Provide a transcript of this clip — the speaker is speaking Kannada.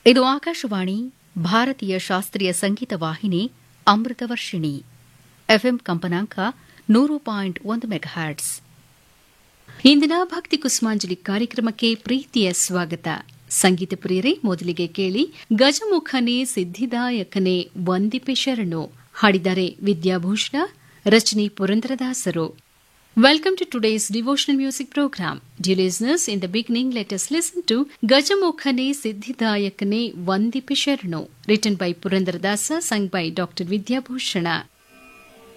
ಇದು ಆಕಾಶವಾಣಿ ಭಾರತೀಯ ಶಾಸ್ತ್ರೀಯ ಸಂಗೀತ ವಾಹಿನಿ ಅಮೃತವರ್ಷಿಣಿ ಎಫ್ಎಂ ಕಂಪನಾಂಕ ನೂರು ಪಾಯಿಂಟ್ ಒಂದು ಮೆಗಾಹ್ಯಾಟ್ಸ್ ಇಂದಿನ ಭಕ್ತಿ ಕುಸುಮಾಂಜಲಿ ಕಾರ್ಯಕ್ರಮಕ್ಕೆ ಪ್ರೀತಿಯ ಸ್ವಾಗತ ಸಂಗೀತ ಪ್ರಿಯರೇ ಮೊದಲಿಗೆ ಕೇಳಿ ಗಜಮುಖನೇ ಸಿದ್ಧಿದಾಯಕನೇ ವಂದಿಪೆ ಶರಣು ಹಾಡಿದ್ದಾರೆ ವಿದ್ಯಾಭೂಷಣ ರಚನೆ ಪುರಂದರದಾಸರು Welcome to today's devotional music program. Dear listeners, in the beginning, let us listen to Gajamokhane Siddhidayakane Vandipi Sharano, written by Purandaradasa, sung by Dr. Vidya Bhushana.